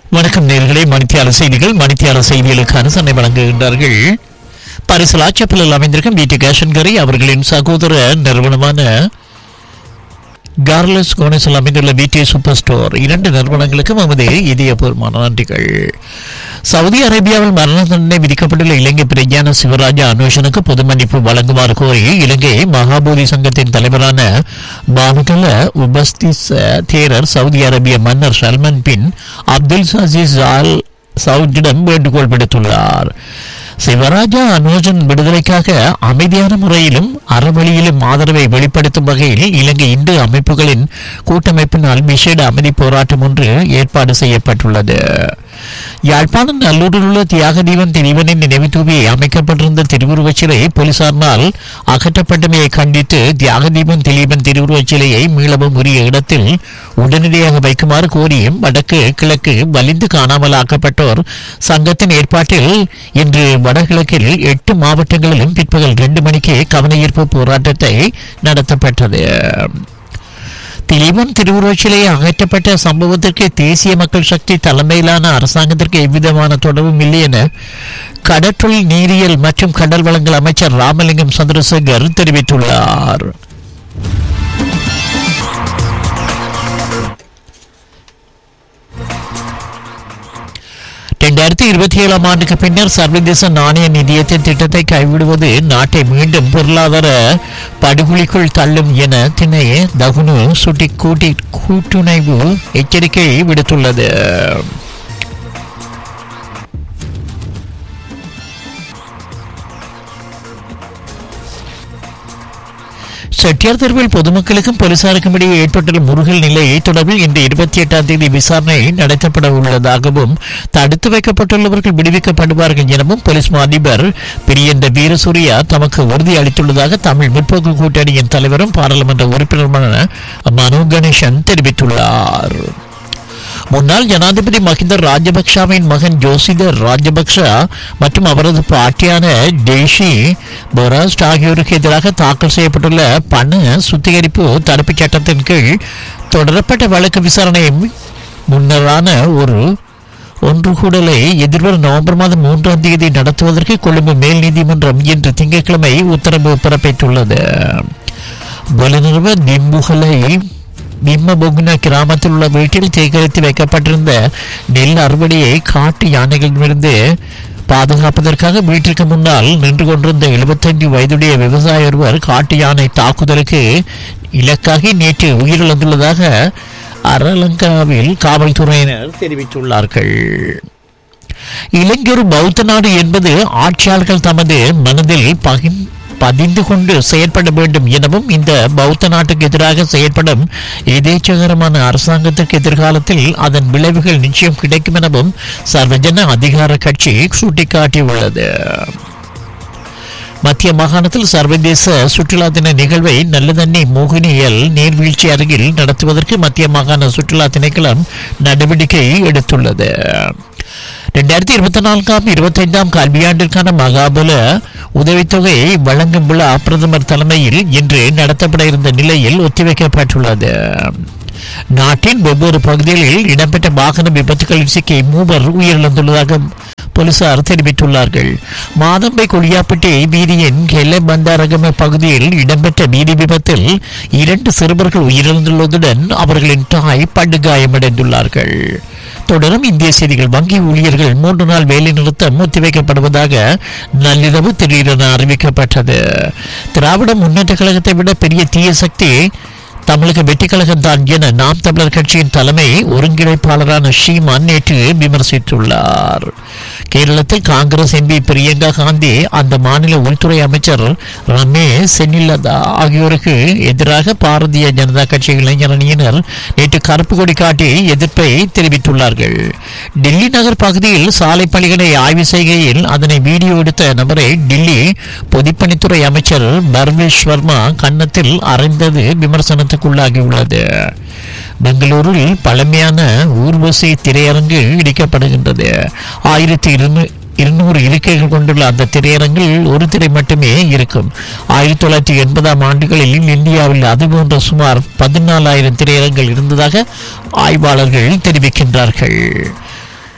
வணக்கம் நேர்களே மணித்தியாளர் செய்திகள் மணித்தியாளர் செய்திகளுக்கான சென்னை வழங்குகின்றார்கள் பரிசல் ஆச்சப்பலில் அமைந்திருக்கும் வீட்டு கேஷன்கரி அவர்களின் சகோதர நிறுவனமான கார்லஸ் கோனஸில் அமைந்துள்ள பிடி சூப்பர் ஸ்டோர் இரண்டு நிறுவனங்களுக்கும் நமது இதயபூர்வமான நன்றிகள் சவுதி அரேபியாவில் மரண தண்டனை விதிக்கப்பட்டுள்ள இலங்கை பிரஜான சிவராஜா அன்வேஷனுக்கு பொது மன்னிப்பு வழங்குமாறு கோரி இலங்கை மகாபோதி சங்கத்தின் தலைவரான பானுகல உபஸ்திஸ் தேரர் சவுதி அரேபிய மன்னர் Salman bin Abdul Aziz Al சவுதியிடம் வேண்டுகோள் விடுத்துள்ளார் சிவராஜா அனோஜன் விடுதலைக்காக அமைதியான முறையிலும் அறவழியிலும் ஆதரவை வெளிப்படுத்தும் வகையில் இலங்கை இந்து அமைப்புகளின் கூட்டமைப்பினால் விசேட அமைதி போராட்டம் ஒன்று ஏற்பாடு செய்யப்பட்டுள்ளது யாழ்ப்பாணம் நல்லூரில் உள்ள தியாக தீபன் திரிவனின் நினைவு தூவி அமைக்கப்பட்டிருந்த திருவுருவச் சிலை போலீசாரினால் அகற்றப்பட்டமையை கண்டித்து தியாக தீபன் திலீபன் திருவுருவச் சிலையை மீளவும் உரிய இடத்தில் உடனடியாக வைக்குமாறு கோரியும் வடக்கு கிழக்கு வலிந்து காணாமல் ஆக்கப்பட்டோர் சங்கத்தின் ஏற்பாட்டில் இன்று வடகிழக்கில் எட்டு மாவட்டங்களிலும் பிற்பகல் இரண்டு மணிக்கு கவனஈர்ப்பு போராட்டத்தை நடத்தப்பட்டது திலீபன் திருவுருவச்சிலை அகற்றப்பட்ட சம்பவத்திற்கு தேசிய மக்கள் சக்தி தலைமையிலான அரசாங்கத்திற்கு எவ்விதமான தொடர்பும் இல்லை என கடற்றொழில் நீரியல் மற்றும் கடல் வளங்கள் அமைச்சர் ராமலிங்கம் சந்திரசேகர் தெரிவித்துள்ளார் இரண்டாயிரத்தி இருபத்தி ஏழாம் ஆண்டுக்கு பின்னர் சர்வதேச நாணய நிதியத்தின் திட்டத்தை கைவிடுவது நாட்டை மீண்டும் பொருளாதார படுகொலிக்குள் தள்ளும் என திணை தகுனு சுட்டி கூட்டி கூட்டுணைவு எச்சரிக்கை விடுத்துள்ளது செட்டியார் தெருவில் பொதுமக்களுக்கும் போலீசாருக்கும் இடையே ஏற்பட்டுள்ள முருகல் நிலையை தொடர்பில் இன்று இருபத்தி எட்டாம் தேதி விசாரணை நடத்தப்பட உள்ளதாகவும் தடுத்து வைக்கப்பட்டுள்ளவர்கள் விடுவிக்கப்படுவார்கள் எனவும் போலீஸ் மா அதிபர் பிரியந்த வீரசூரியா தமக்கு உறுதி அளித்துள்ளதாக தமிழ் முற்போக்கு கூட்டணியின் தலைவரும் பாராளுமன்ற உறுப்பினருமான மனோ கணேசன் தெரிவித்துள்ளார் முன்னாள் ஜனாதிபதி மஹிந்த ராஜபக்ஷவின் மகன் ஜோசிதர் ராஜபக்ஷ மற்றும் அவரது பாட்டியான டெய்ஷி பொராஸ்ட் ஆகியோருக்கு எதிராக தாக்கல் செய்யப்பட்டுள்ள பண சுத்திகரிப்பு தடுப்புச் சட்டத்தின் கீழ் தொடரப்பட்ட வழக்கு விசாரணை முன்னரான ஒரு ஒன்று கூடலை எதிர்வரும் நவம்பர் மாதம் மூன்றாம் தேதி நடத்துவதற்கு கொழும்பு மேல் நீதிமன்றம் இன்று திங்கட்கிழமை உத்தரவு பிறப்பித்துள்ளது வல்லுநர்வ நிம்புகளை பிம்மபொகுன கிராமத்தில் உள்ள வீட்டில் சேகரித்து வைக்கப்பட்டிருந்த நெல் அறுவடையை காட்டு யானைகளிடமிருந்து பாதுகாப்பதற்காக வீட்டிற்கு முன்னால் நின்று கொண்டிருந்த எழுபத்தஞ்சு வயதுடைய விவசாய ஒருவர் காட்டு யானை தாக்குதலுக்கு இலக்காகி நேற்று உயிரிழந்துள்ளதாக அரலங்காவில் காவல்துறையினர் தெரிவித்துள்ளார்கள் இலங்கை ஒரு பௌத்த நாடு என்பது ஆட்சியாளர்கள் தமது மனதில் பகிர்ந்து பதிந்து கொண்டு செயற்பட வேண்டும் எனவும் இந்த பௌத்த நாட்டுக்கு எதிராக செயற்படும் எதேச்சகரமான அரசாங்கத்திற்கு எதிர்காலத்தில் அதன் விளைவுகள் நிச்சயம் கிடைக்கும் எனவும் சர்வஜன அதிகார கட்சி சுட்டிக்காட்டியுள்ளது மத்திய மாகாணத்தில் சர்வதேச சுற்றுலா தின நிகழ்வை நல்லதண்ணி மோகினியல் நீர்வீழ்ச்சி அருகில் நடத்துவதற்கு மத்திய மாகாண சுற்றுலா திணைக்களம் நடவடிக்கை எடுத்துள்ளது ரெண்டாயிரத்தி இருபத்தி நான்காம் இருபத்தைந்தாம் கல்வியாண்டிற்கான மகாபல உதவித்தொகை வழங்கும் விழா பிரதமர் தலைமையில் இன்று நடத்தப்பட இருந்த நிலையில் ஒத்திவைக்கப்பட்டுள்ளது நாட்டின் வெவ்வேறு பகுதிகளில் இடம்பெற்ற வாகன விபத்துகளில் சிக்கி மூவர் உயிரிழந்துள்ளதாக போலீசார் தெரிவித்துள்ளார்கள் மாதம்பை கொடியாப்பட்டி வீதியின் கெல்லை பந்தாரகம பகுதியில் இடம்பெற்ற வீதி விபத்தில் இரண்டு சிறுவர்கள் உயிரிழந்துள்ளதுடன் அவர்களின் தாய் படுகாயமடைந்துள்ளார்கள் தொடரும் இந்திய செய்திகள் வங்கி ஊழியர்கள் மூன்று நாள் வேலை நிறுத்தம் ஒத்திவைக்கப்படுவதாக நள்ளிரவு திடீரென அறிவிக்கப்பட்டது திராவிட முன்னேற்ற கழகத்தை விட பெரிய தீய சக்தி தமிழக வெற்றிக்கழகம் தான் என நாம் தமிழர் கட்சியின் தலைமை ஒருங்கிணைப்பாளரான ஷீமான் நேற்று விமர்சித்துள்ளார் கேரளத்தில் காங்கிரஸ் எம்பி பிரியங்கா காந்தி அந்த மாநில உள்துறை அமைச்சர் ரமேஷ் சென்னிலதா ஆகியோருக்கு எதிராக பாரதிய ஜனதா கட்சி இளைஞர் அணியினர் நேற்று கருப்பு கொடி காட்டி எதிர்ப்பை தெரிவித்துள்ளார்கள் டெல்லி நகர் பகுதியில் சாலை பணிகளை ஆய்வு செய்கையில் அதனை வீடியோ எடுத்த நபரை டெல்லி பொதுப்பணித்துறை அமைச்சர் பர்வேஷ் வர்மா கன்னத்தில் அறைந்தது விமர்சனத்துக்குள்ளாகியுள்ளது பெங்களூரில் பழமையான ஊர்வசி திரையரங்கு இடிக்கப்படுகின்றது ஆயிரத்தி இருநூ இருநூறு இருக்கைகள் கொண்டுள்ள அந்த திரையரங்கில் ஒரு திரை மட்டுமே இருக்கும் ஆயிரத்தி தொள்ளாயிரத்தி எண்பதாம் ஆண்டுகளில் இந்தியாவில் அதுபோன்ற சுமார் பதினாலாயிரம் திரையரங்குகள் இருந்ததாக ஆய்வாளர்கள் தெரிவிக்கின்றார்கள்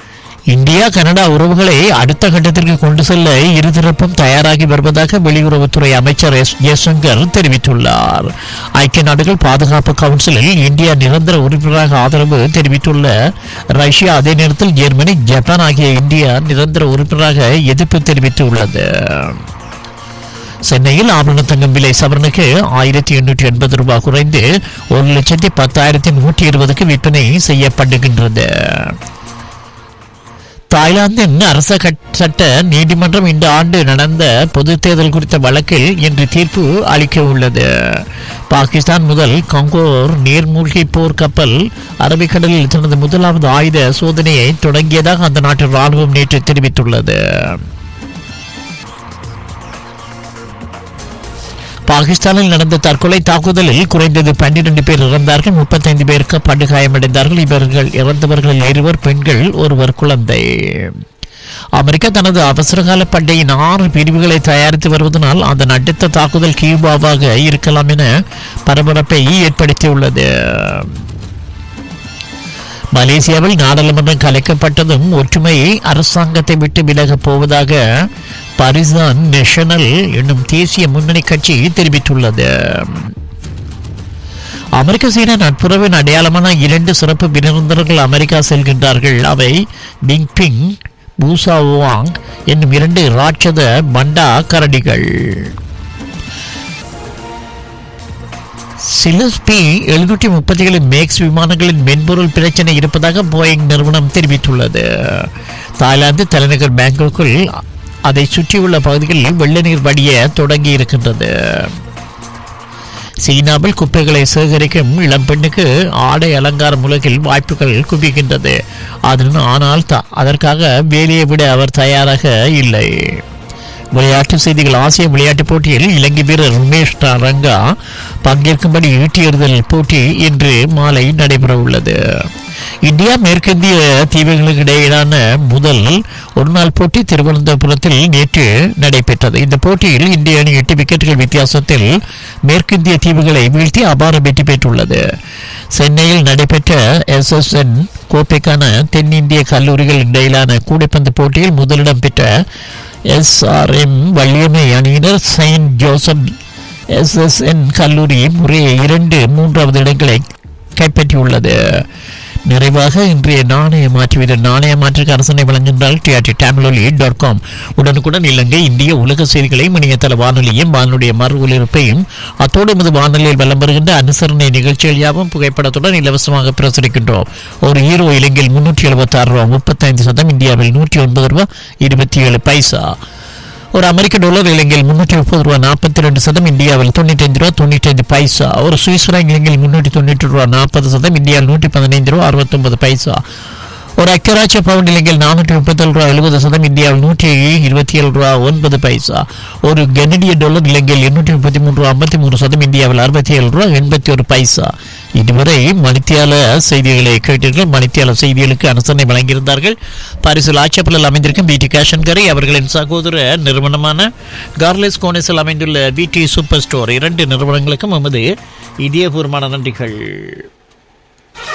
இந்தியா கனடா உறவுகளை அடுத்த கட்டத்திற்கு கொண்டு செல்ல இருதரப்பும் தயாராகி வருவதாக வெளியுறவுத்துறை அமைச்சர் எஸ் ஜெய்சங்கர் தெரிவித்துள்ளார் ஐக்கிய நாடுகள் பாதுகாப்பு கவுன்சிலில் இந்தியா நிரந்தர உறுப்பினராக ஆதரவு தெரிவித்துள்ள ரஷ்யா அதே நேரத்தில் ஜெர்மனி ஜப்பான் ஆகிய இந்தியா நிரந்தர உறுப்பினராக எதிர்ப்பு தெரிவித்துள்ளது சென்னையில் ஆபரண தங்கம் விலை சவரனுக்கு ஆயிரத்தி எண்ணூற்றி எண்பது ரூபாய் குறைந்து ஒரு லட்சத்தி பத்தாயிரத்தி நூற்றி இருபதுக்கு விற்பனை செய்யப்படுகின்றது தாய்லாந்தின் அரச கட்- சட்ட நீதிமன்றம் இந்த ஆண்டு நடந்த பொது தேர்தல் குறித்த வழக்கில் இன்று தீர்ப்பு அளிக்க உள்ளது பாகிஸ்தான் முதல் கங்கோர் நீர்மூழ்கி போர் கப்பல் அரபிக்கடலில் தனது முதலாவது ஆயுத சோதனையை தொடங்கியதாக அந்த நாட்டு ராணுவம் நேற்று தெரிவித்துள்ளது பாகிஸ்தானில் நடந்த தற்கொலை தாக்குதலில் குறைந்தது பன்னிரண்டு பேர் இறந்தார்கள் முப்பத்தைந்து பேருக்கு படுகாயமடைந்தார்கள் இவர்கள் இறந்தவர்கள் இருவர் பெண்கள் ஒருவர் குழந்தை அமெரிக்கா தனது அவசரகால பண்டையின் ஆறு பிரிவுகளை தயாரித்து வருவதனால் அதன் அடுத்த தாக்குதல் கியூபாவாக இருக்கலாம் என பரபரப்பை ஏற்படுத்தியுள்ளது மலேசியாவில் நாடாளுமன்றம் கலைக்கப்பட்டதும் ஒற்றுமை அரசாங்கத்தை விட்டு விலகப் போவதாக பரிசான் நேஷனல் என்னும் தேசிய முன்னணி கட்சி தெரிவித்துள்ளது அமெரிக்க சீன நட்புறவின் அடையாளமான இரண்டு சிறப்பு விருந்தினர்கள் அமெரிக்கா செல்கின்றார்கள் அவை பிங்பிங் பூசாவாங் என்னும் இரண்டு ராட்சத பண்டா கரடிகள் சிலஸ்பி எழுநூற்றி முப்பத்தி ஏழு மேக்ஸ் விமானங்களின் மென்பொருள் பிரச்சனை இருப்பதாக போயிங் நிறுவனம் தெரிவித்துள்ளது தாய்லாந்து தலைநகர் பேங்காக்கில் அதை சுற்றியுள்ள பகுதிகளில் வெள்ள நீர் வடிய தொடங்கி இருக்கின்றது சீனாவில் குப்பைகளை சேகரிக்கும் இளம் பெண்ணுக்கு ஆடை அலங்காரம் உலகில் வாய்ப்புகள் குவிக்கின்றது அதன் ஆனால் த- அதற்காக வேலையை விட அவர் தயாராக இல்லை விளையாட்டு செய்திகள் ஆசிய விளையாட்டுப் போட்டியில் இலங்கை வீரர் உமேஷ் ரங்கா பங்கேற்கும்படி ஈட்டியெறிதல் போட்டி இன்று மாலை நடைபெற உள்ளது இந்தியா மேற்கிந்திய தீவுகளுக்கு இடையிலான முதல் ஒருநாள் போட்டி திருவனந்தபுரத்தில் நேற்று நடைபெற்றது இந்த போட்டியில் இந்திய அணி எட்டு விக்கெட்டுகள் வித்தியாசத்தில் மேற்கிந்திய தீவுகளை வீழ்த்தி அபார வெற்றி பெற்றுள்ளது சென்னையில் நடைபெற்ற எஸ்எஸ்என் கோப்பைக்கான தென்னிந்திய கல்லூரிகள் இடையிலான கூடைப்பந்து போட்டியில் முதலிடம் பெற்ற எஸ்ஆர்எம் வள்ளியம்மை அணியினர் செயின்ட் ஜோசப் எஸ்எஸ்என் கல்லூரி முறையே இரண்டு மூன்றாவது இடங்களை கைப்பற்றியுள்ளது நிறைவாக இன்றைய நாணய மாற்று வீரர் நாணய மாற்றுக்கு அரசனை வழங்குகின்றால் டிஆர்டி டேம்லொலி டாட் காம் உடனுக்குடன் இலங்கை இந்திய உலக செய்திகளையும் இணையதள வானொலியும் வானொலிய மறு ஒலிபரப்பையும் அத்தோடு எமது வானொலியில் வலம் வருகின்ற அனுசரணை நிகழ்ச்சிகள் யாவும் புகைப்படத்துடன் இலவசமாக பிரசுரிக்கின்றோம் ஒரு ஹீரோ இலங்கையில் முன்னூற்றி எழுபத்தி ஆறு ரூபா முப்பத்தைந்து சதம் இந்தியாவில் நூற்றி ஒன்பது ரூபா இருபத்தி ஏழு பைசா ஒரு அமெரிக்க டாலர் இலங்கையில் முன்னூற்றி முப்பது ரூபா நாற்பத்தி ரெண்டு சதம் இந்தியாவில் தொண்ணூற்றி ஐந்து ரூபா தொண்ணூற்றி ஐந்து பைசா ஒரு சுவிஸ் franc இலங்கையில் முன்னூற்றி தொண்ணூற்றி ரூபா நாற்பது சதம் இந்தியாவில் நூற்றி பதினைந்து ரூபா அறுபத்தொன்பது பைசா ஒரு ஐக்கியராட்சிய பவுண்ட் இலங்கையில் நானூற்றி முப்பத்தேழு ரூபா எழுபது சதம் இந்தியாவில் நூற்றி இருபத்தி ஏழு ரூபா ஒன்பது பைசா ஒரு கனடிய டாலர் இலங்கையில் எண்ணூற்றி முப்பத்தி மூன்று ரூபா ஐம்பத்தி மூணு சதம் இந்தியாவில் அறுபத்தி ஏழு ரூபா எண்பத்தி ஒரு பைசா இதுவரை மணித்தியால செய்திகளை கேட்டீர்கள் மணித்தியால செய்திகளுக்கு அனுசரணை வழங்கியிருந்தார்கள் பாரிசில் ஆட்சேபலில் அமைந்திருக்கும் பிடி கேஷன் கரை அவர்களின் சகோதர நிறுவனமான கார்லெஸ் கோனஸில் அமைந்துள்ள பிடி சூப்பர் ஸ்டோர் இரண்டு நிறுவனங்களுக்கும் எமது இதயபூர்வமான நன்றிகள்